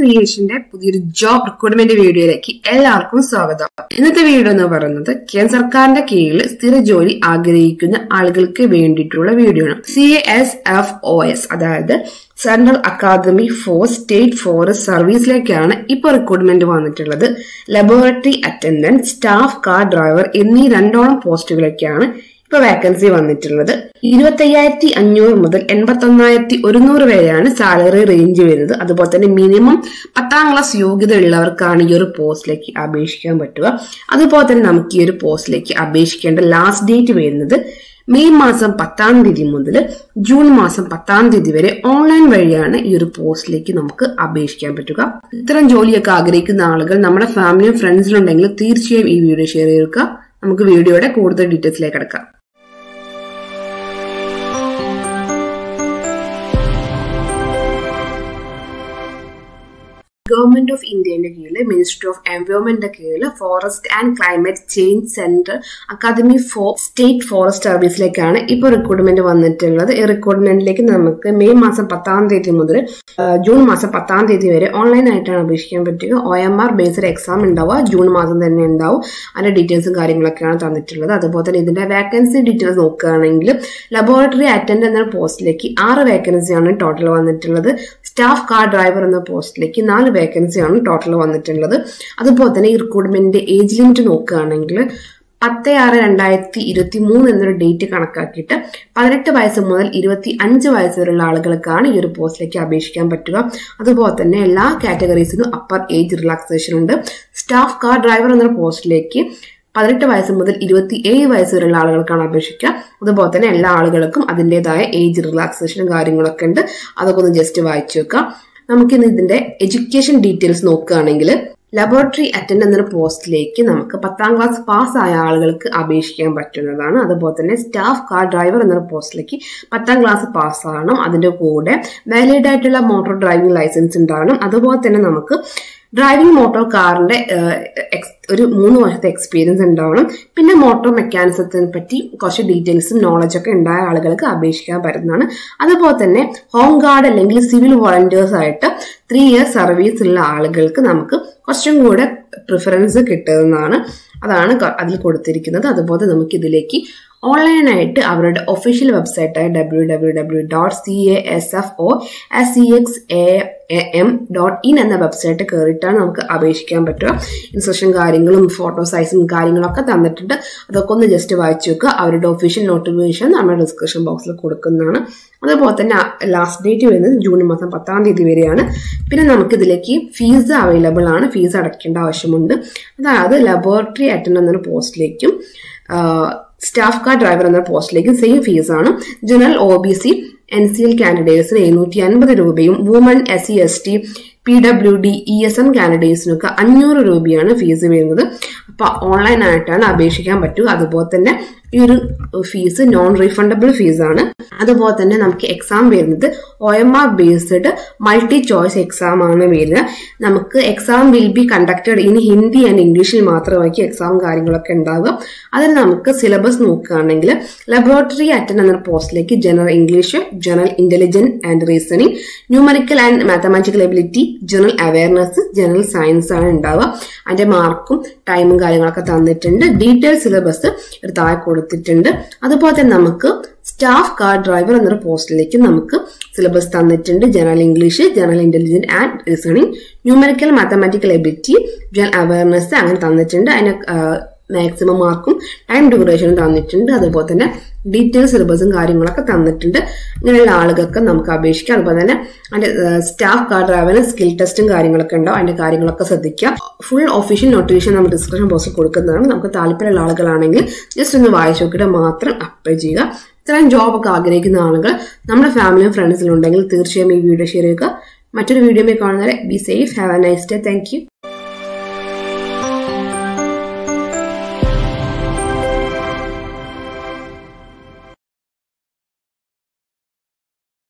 ക്രിയേഷന്റെ പുതിയൊരു job recruitment വീഡിയോയിലേക്ക് എല്ലാവർക്കും സ്വാഗതം ഇന്നത്തെ വീഡിയോ എന്ന് പറയുന്നത് കേന്ദ്ര സർക്കാരിന്റെ കീഴിൽ സ്ഥിര ജോലി ആഗ്രഹിക്കുന്ന ആളുകൾക്ക് വേണ്ടിയിട്ടുള്ള വീഡിയോ ആണ് C S F O S അതായത് central academy for state forest സർവീസിലേക്കാണ് ഇപ്പോൾ റിക്രൂട്ട്മെന്റ് വന്നിട്ടുള്ളത് laboratory attendant staff car driver എന്നീ രണ്ടോളം പോസ്റ്റുകളിലേക്കാണ് ഇപ്പൊ വേക്കൻസി വന്നിട്ടുള്ളത് ഇരുപത്തയ്യായിരത്തി അഞ്ഞൂറ് മുതൽ എൺപത്തി ഒന്നായിരത്തി ഒരുന്നൂറ് വരെയാണ് സാലറി റേഞ്ച് വരുന്നത് അതുപോലെ തന്നെ മിനിമം പത്താം ക്ലാസ് യോഗ്യത ഉള്ളവർക്കാണ് ഈ ഒരു പോസ്റ്റിലേക്ക് അപേക്ഷിക്കാൻ പറ്റുക അതുപോലെ തന്നെ നമുക്ക് ഈ ഒരു പോസ്റ്റിലേക്ക് അപേക്ഷിക്കേണ്ട ലാസ്റ്റ് ഡേറ്റ് വരുന്നത് മെയ് മാസം പത്താം തീയതി മുതൽ ജൂൺ മാസം പത്താം തീയതി വരെ ഓൺലൈൻ വഴിയാണ് ഈ ഒരു പോസ്റ്റിലേക്ക് നമുക്ക് അപേക്ഷിക്കാൻ പറ്റുക ഇത്തരം ജോലിയൊക്കെ ആഗ്രഹിക്കുന്ന ആളുകൾ നമ്മുടെ ഫാമിലിയും ഫ്രണ്ട്സിലും ഉണ്ടെങ്കിൽ തീർച്ചയായും ഈ വീഡിയോ ഷെയർ ചെയ്യുക നമുക്ക് വീഡിയോയുടെ കൂടുതൽ ഡീറ്റെയിൽസിലേക്ക് കിടക്കാം ഗവൺമെന്റ് ഓഫ് ഇന്ത്യന്റെ കീഴിൽ മിനിസ്ട്രി ഓഫ് എൻവയോൺമെന്റിന്റെ കീഴിൽ forest and climate change centre academy for state forest സർവീസിലേക്കാണ് ഇപ്പോൾ റിക്രൂട്ട്മെന്റ് വന്നിട്ടുള്ളത് ഈ റിക്രൂട്ട്മെന്റിലേക്ക് നമുക്ക് മെയ് മാസം പത്താം തീയതി മുതൽ ജൂൺ മാസം പത്താം തീയതി വരെ ഓൺലൈൻ ആയിട്ടാണ് അപേക്ഷിക്കാൻ പറ്റുക O M R based exam ഉണ്ടാവുക ജൂൺ മാസം തന്നെ ഉണ്ടാവും അതിന്റെ ഡീറ്റെയിൽസും കാര്യങ്ങളൊക്കെയാണ് തന്നിട്ടുള്ളത് അതുപോലെ തന്നെ ഇതിന്റെ വേക്കൻസി ഡീറ്റെയിൽസ് നോക്കുകയാണെങ്കിൽ ലബോറട്ടറി അറ്റൻഡ് എന്ന പോസ്റ്റിലേക്ക് ആറ് വേക്കൻസിയാണ് ടോട്ടൽ വന്നിട്ടുള്ളത് സ്റ്റാഫ് കാർ ഡ്രൈവർ എന്ന പോസ്റ്റിലേക്ക് നാല് വേക്കൻസിയാണ് ടോട്ടൽ വന്നിട്ടുള്ളത് അതുപോലെ തന്നെ ഈ റിക്രൂട്ട്മെന്റിന്റെ ഏജ് ലിമിറ്റ് നോക്കുകയാണെങ്കിൽ പത്ത് ആറ് രണ്ടായിരത്തി ഇരുപത്തി മൂന്ന് എന്നൊരു ഡേറ്റ് കണക്കാക്കിയിട്ട് പതിനെട്ട് വയസ്സ് മുതൽ ഇരുപത്തി അഞ്ച് വയസ്സ് വരെയുള്ള ആളുകൾക്കാണ് ഈ ഒരു പോസ്റ്റിലേക്ക് അപേക്ഷിക്കാൻ പറ്റുക അതുപോലെ തന്നെ എല്ലാ കാറ്റഗറീസിനും അപ്പർ ഏജ് റിലാക്സേഷൻ ഉണ്ട് സ്റ്റാഫ് കാർ ഡ്രൈവർ എന്ന പോസ്റ്റിലേക്ക് പതിനെട്ട് വയസ്സ് മുതൽ ഇരുപത്തി ഏഴ് വയസ്സ് വരെയുള്ള ആളുകൾക്കാണ് അപേക്ഷിക്കുക അതുപോലെ തന്നെ എല്ലാ ആളുകൾക്കും അതിൻ്റെതായ ഏജ് റിലാക്സേഷനും കാര്യങ്ങളൊക്കെ ഉണ്ട് അതൊക്കെ ഒന്ന് ജസ്റ്റ് വായിച്ചു വെക്കാം നമുക്കിന്ന് ഇതിന്റെ എഡ്യൂക്കേഷൻ ഡീറ്റെയിൽസ് നോക്കുകയാണെങ്കിൽ ലബോറട്ടറി അറ്റൻഡ് എന്നൊരു പോസ്റ്റിലേക്ക് നമുക്ക് പത്താം ക്ലാസ് പാസ് ആയ ആളുകൾക്ക് അപേക്ഷിക്കാൻ പറ്റുന്നതാണ് അതുപോലെ തന്നെ സ്റ്റാഫ് കാർ ഡ്രൈവർ എന്നൊരു പോസ്റ്റിലേക്ക് പത്താം ക്ലാസ് പാസ് ആവണം അതിന്റെ കൂടെ വാലിഡ് ആയിട്ടുള്ള മോട്ടോർ ഡ്രൈവിംഗ് ലൈസൻസ് ഉണ്ടാവണം അതുപോലെ തന്നെ നമുക്ക് ഡ്രൈവിംഗ് മോട്ടോർ കാറിന്റെ ഒരു മൂന്ന് വർഷത്തെ എക്സ്പീരിയൻസ് ഉണ്ടാവണം പിന്നെ മോട്ടോർ മെക്കാനിസത്തിനെ പറ്റി കുറച്ച് ഡീറ്റെയിൽസും നോളജ് ഒക്കെ ഉണ്ടായ ആളുകൾക്ക് അപേക്ഷിക്കാൻ പറ്റുന്നതാണ് അതുപോലെ തന്നെ ഹോം ഗാർഡ് അല്ലെങ്കിൽ സിവിൽ വോളണ്ടിയേഴ്സ് ആയിട്ട് ത്രീ ഇയേഴ്സ് സർവീസ് ഉള്ള ആളുകൾക്ക് നമുക്ക് കുറച്ചും കൂടെ പ്രിഫറൻസ് കിട്ടുന്നതാണ് അതാണ് അതിൽ കൊടുത്തിരിക്കുന്നത് അതുപോലെ നമുക്ക് ഇതിലേക്ക് ഓൺലൈനായിട്ട് അവരുടെ ഒഫീഷ്യൽ വെബ്സൈറ്റായ W W W dot C A S F O S C X A M dot in എന്ന വെബ്സൈറ്റ് കയറിയിട്ടാണ് നമുക്ക് അപേക്ഷിക്കാൻ പറ്റുക ഇൻസ്ട്രക്ഷൻ കാര്യങ്ങളും ഫോട്ടോ സൈസും കാര്യങ്ങളൊക്കെ തന്നിട്ടുണ്ട് അതൊക്കെ ഒന്ന് ജസ്റ്റ് വായിച്ചു വെക്കുക അവരുടെ ഒഫീഷ്യൽ നോട്ടിഫിക്കേഷൻ നമ്മുടെ ഡിസ്ക്രിപ്ഷൻ ബോക്സിൽ കൊടുക്കുന്നതാണ് അതുപോലെ തന്നെ ലാസ്റ്റ് ഡേറ്റ് വരുന്നത് ജൂൺ മാസം പത്താം തീയതി വരെയാണ് പിന്നെ നമുക്ക് ഇതിലേക്ക് ഫീസ് അവൈലബിൾ ആണ് ഫീസ് അടയ്ക്കേണ്ട ആവശ്യമുണ്ട് അതായത് ലബോറട്ടറി അറ്റൻഡ് എന്നൊരു പോസ്റ്റിലേക്കും സ്റ്റാഫ് കാർ ഡ്രൈവർ എന്ന പോസ്റ്റിലേക്കും സെയിം ഫീസാണ് general O B C N C L കാൻഡിഡേറ്റ്സിന് എഴുന്നൂറ്റി അൻപത് രൂപയും woman S C S T P W D E S M കാൻഡിഡേറ്റ്സിനൊക്കെ അഞ്ഞൂറ് രൂപയാണ് ഫീസ് വരുന്നത് അപ്പൊ ഓൺലൈൻ ആയിട്ടാണ് അപേക്ഷിക്കാൻ പറ്റുക അതുപോലെ തന്നെ ഈ ഒരു ഫീസ് നോൺ റീഫണ്ടബിൾ ഫീസാണ് അതുപോലെ തന്നെ നമുക്ക് എക്സാം വരുന്നത് O M R based multi choice exam ആണ് വരുന്നത് നമുക്ക് exam will be conducted in Hindi and ഇംഗ്ലീഷിൽ മാത്രമായിരിക്കും എക്സാം കാര്യങ്ങളൊക്കെ ഉണ്ടാവുക അതിൽ നമുക്ക് സിലബസ് നോക്കുകയാണെങ്കിൽ ലബോറട്ടറി അറ്റൻഡ് എന്ന പോസ്റ്റിലേക്ക് general English general intelligence and reasoning numerical and mathematical ability general awareness general science ആണ് ഉണ്ടാവുക അതിന്റെ മാർക്കും ടൈമും കാര്യങ്ങളൊക്കെ തന്നിട്ടുണ്ട് ഡീറ്റെയിൽ സിലബസ് ഒരു താഴെ കൊടുത്തിട്ടുണ്ട് അതുപോലെ തന്നെ നമുക്ക് സ്റ്റാഫ് കാർ ഡ്രൈവർ എന്നൊരു പോസ്റ്റിലേക്ക് നമുക്ക് സിലബസ് തന്നിട്ടുണ്ട് general English general intelligence and reasoning numerical mathematical ability general awareness അങ്ങനെ തന്നിട്ടുണ്ട് അതിന് മാക്സിമം മാർക്കും ടൈം ഡ്യൂറേഷനും തന്നിട്ടുണ്ട് അതുപോലെ തന്നെ ഡീറ്റെയിൽ സിലബസും കാര്യങ്ങളൊക്കെ തന്നിട്ടുണ്ട് ഇങ്ങനെയുള്ള ആളുകൾക്ക് നമുക്ക് അപേക്ഷിക്കാം അതുപോലെ തന്നെ അതിന്റെ സ്റ്റാഫ് കാർഡ് ഡ്രൈവറിന് സ്കിൽ ടെസ്റ്റും കാര്യങ്ങളൊക്കെ ഉണ്ടാവും അതിന്റെ കാര്യങ്ങളൊക്കെ ശ്രദ്ധിക്കാം ഫുൾ ഒഫീഷ്യൽ നോട്ടിഫിക്കേഷൻ നമ്മൾ ഡിസ്ക്രിപ്ഷൻ ബോക്സിൽ കൊടുക്കുന്നതാണ് നമുക്ക് താല്പര്യമുള്ള ആളുകളാണെങ്കിൽ ജസ്റ്റ് ഒന്ന് വായിച്ചു നോക്കിയിട്ട് മാത്രം അപ്ലൈ ചെയ്യുക ഇത്രയും ജോബ് ഒക്കെ ആഗ്രഹിക്കുന്ന ആളുകൾ നമ്മുടെ ഫാമിലിയും ഫ്രണ്ട്സിലും ഉണ്ടെങ്കിൽ തീർച്ചയായും ഈ വീഡിയോ ഷെയർ ചെയ്യുക മറ്റൊരു വീഡിയോ കാണുന്നവരെ be safe have a nice day thank